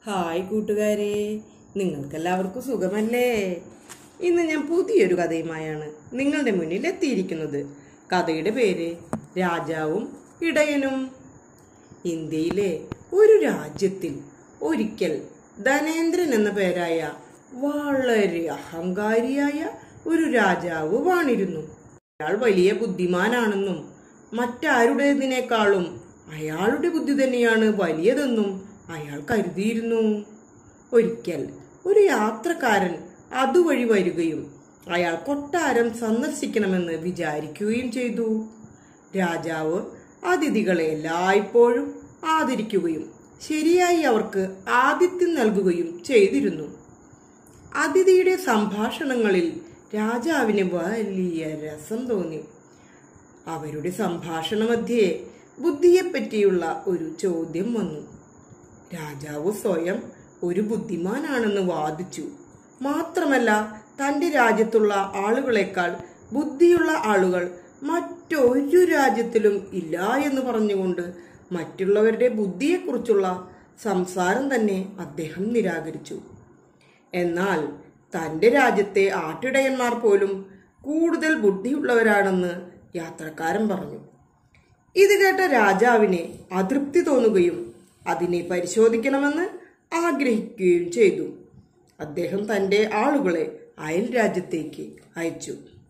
hi കൂട്ടുകാരെ നിങ്ങൾക്കെല്ലാവർക്കും സുഖമല്ലേ ഇന്ന് ഞാൻ പുതിയൊരു കഥയുമായാണ് നിങ്ങളുടെ മുന്നിൽ എത്തിയിരിക്കുന്നത് കഥയുടെ പേര് രാജാവും ഇടയനും ഇന്ത്യയിലെ ഒരു രാജ്യത്തിൽ ഒരിക്കൽ ധനേന്ദ്രൻ എന്ന പേരായ വളരെ അഹങ്കാരിയായ ഒരു രാജാവ് വാണിരുന്നു അയാൾ വലിയ ബുദ്ധിമാനാണെന്നും മറ്റാരുടേതിനേക്കാളും അയാളുടെ ബുദ്ധി തന്നെയാണ് വലിയതെന്നും അയാൾ കരുതിയിരുന്നു ഒരിക്കൽ ഒരു യാത്രക്കാരൻ അതുവഴി വരികയും അയാൾ കൊട്ടാരം സന്ദർശിക്കണമെന്ന് വിചാരിക്കുകയും ചെയ്തു രാജാവ് അതിഥികളെ എല്ലായ്പ്പോഴും ആദരിക്കുകയും ശരിയായി അവർക്ക് ആതിഥ്യം നൽകുകയും ചെയ്തിരുന്നു അതിഥിയുടെ സംഭാഷണങ്ങളിൽ രാജാവിന് വലിയ രസം തോന്നി അവരുടെ സംഭാഷണ മധ്യേ ബുദ്ധിയെപ്പറ്റിയുള്ള ഒരു ചോദ്യം വന്നു രാജാവ് സ്വയം ഒരു ബുദ്ധിമാനാണെന്ന് വാദിച്ചു മാത്രമല്ല തന്റെ രാജ്യത്തുള്ള ആളുകളെക്കാൾ ബുദ്ധിയുള്ള ആളുകൾ മറ്റൊരു രാജ്യത്തിലും ഇല്ല എന്ന് പറഞ്ഞുകൊണ്ട് മറ്റുള്ളവരുടെ ബുദ്ധിയെക്കുറിച്ചുള്ള സംസാരം തന്നെ അദ്ദേഹം നിരാകരിച്ചു എന്നാൽ തന്റെ രാജ്യത്തെ ആട്ടിടയന്മാർ പോലും കൂടുതൽ ബുദ്ധിയുള്ളവരാണെന്ന് യാത്രക്കാരൻ പറഞ്ഞു ഇത് കേട്ട രാജാവിനെ അതൃപ്തി തോന്നുകയും അതിനെ പരിശോധിക്കണമെന്ന് ആഗ്രഹിക്കുകയും ചെയ്തു അദ്ദേഹം തന്റെ ആളുകളെ അയൽ രാജ്യത്തേക്ക് അയച്ചു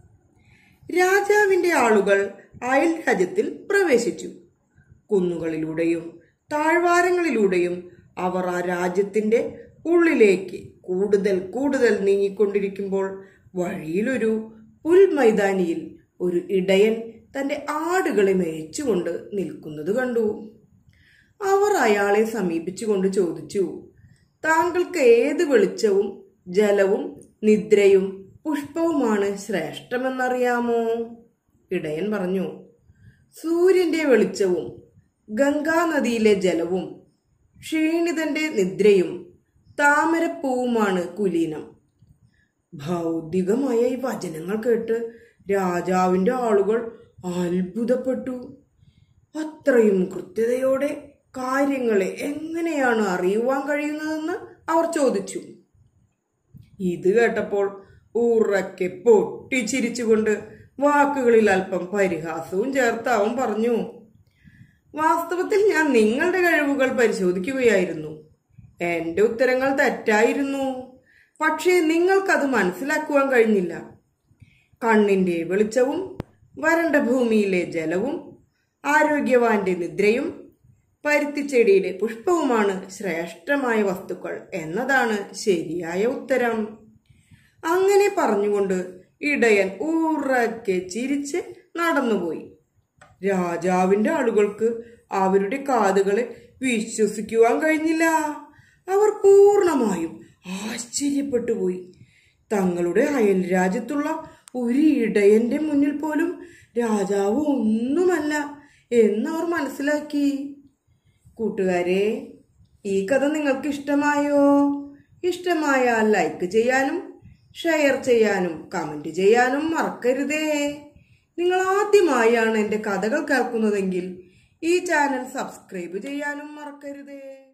രാജാവിന്റെ ആളുകൾ അയൽ രാജ്യത്തിൽ പ്രവേശിച്ചു കുന്നുകളിലൂടെയും താഴ്വാരങ്ങളിലൂടെയും അവർ ആ രാജ്യത്തിന്റെ ഉള്ളിലേക്ക് കൂടുതൽ കൂടുതൽ നീങ്ങിക്കൊണ്ടിരിക്കുമ്പോൾ വഴിയിലൊരു പുൽമൈതാനിയിൽ ഒരു ഇടയൻ തന്റെ ആടുകളെ മേയിച്ചുകൊണ്ട് നിൽക്കുന്നത് കണ്ടു അവർ അയാളെ സമീപിച്ചുകൊണ്ട് ചോദിച്ചു താങ്കൾക്ക് ഏത് വെളിച്ചവും ജലവും നിദ്രയും പുഷ്പവുമാണ് ശ്രേഷ്ഠമെന്നറിയാമോ ഇടയൻ പറഞ്ഞു സൂര്യന്റെ വെളിച്ചവും ഗംഗാനദിയിലെ ജലവും ക്ഷീണിതന്റെ നിദ്രയും താമരപ്പൂവുമാണ് കുലീനം ഭൗതികമായ ഈ വചനങ്ങൾ കേട്ട് രാജാവിന്റെ ആളുകൾ അത്ഭുതപ്പെട്ടു അത്രയും കൃത്യതയോടെ കാര്യങ്ങളെ എങ്ങനെയാണ് അറിയുവാൻ കഴിയുന്നതെന്ന് അവർ ചോദിച്ചു ഇത് കേട്ടപ്പോൾ ഉറക്കെ പൊട്ടിച്ചിരിച്ചുകൊണ്ട് വാക്കുകളിൽ അല്പം പരിഹാസവും ചേർത്ത് അവൻ പറഞ്ഞു വാസ്തവത്തിൽ ഞാൻ നിങ്ങളുടെ കഴിവുകൾ പരിശോധിക്കുകയായിരുന്നു എന്റെ ഉത്തരങ്ങൾ തെറ്റായിരുന്നു പക്ഷേ നിങ്ങൾക്കത് മനസ്സിലാക്കുവാൻ കഴിഞ്ഞില്ല കണ്ണിന്റെ വെളിച്ചവും വരണ്ട ഭൂമിയിലെ ജലവും ആരോഗ്യവാന്റെ നിദ്രയും പരുത്തിച്ചെടിയിലെ പുഷ്പവുമാണ് ശ്രേഷ്ഠമായ വസ്തുക്കൾ എന്നതാണ് ശരിയായ ഉത്തരം അങ്ങനെ പറഞ്ഞുകൊണ്ട് ഇടയൻ ഉറക്കെ ചിരിച്ച് നടന്നുപോയി രാജാവിന്റെ ആളുകൾക്ക് അവരുടെ കാതുകളെ വിശ്വസിക്കുവാൻ കഴിഞ്ഞില്ല അവർ പൂർണമായും ആശ്ചര്യപ്പെട്ടുപോയി തങ്ങളുടെ അയൽ രാജ്യത്തുള്ള ഒരു ഇടയന്റെ മുന്നിൽ പോലും രാജാവ് ഒന്നുമല്ല എന്നവർ മനസ്സിലാക്കി കൂട്ടുകാരെ ഈ കഥ നിങ്ങൾക്ക് ഇഷ്ടമായോ ഇഷ്ടമായാൽ ലൈക്ക് ചെയ്യാനും ഷെയർ ചെയ്യാനും കമന്റ് ചെയ്യാനും മറക്കരുതേ നിങ്ങൾ ആദ്യമായാണ് എൻ്റെ കഥകൾ കേൾക്കുന്നതെങ്കിൽ ഈ ചാനൽ സബ്സ്ക്രൈബ് ചെയ്യാനും മറക്കരുതേ